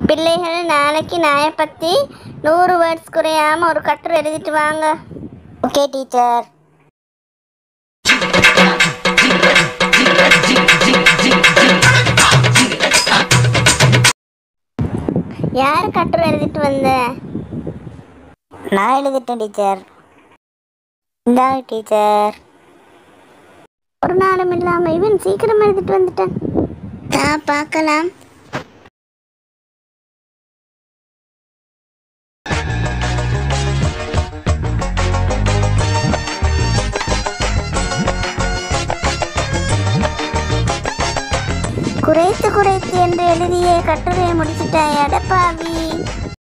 பிள்ளைகள் நாளைக்கு நாயை பற்றி நூறு வேர்ட்ஸ் குறையாமல் ஒரு கட்டுரை எழுதிட்டு வாங்க ஓகே டீச்சர் யார் கட்டுரை எழுதிட்டு வந்த நான் எழுதிட்டேன் டீச்சர் இந்தாங்க டீச்சர் ஒரு நாளும் இல்லாமல் இவன் சீக்கிரம் எழுதிட்டு வந்துட்டான் நான் பார்க்கலாம் குறைத்து குறைத்து என்று எழுதிய கட்டுரையை முடிச்சிட்டாய் அடப்பாவி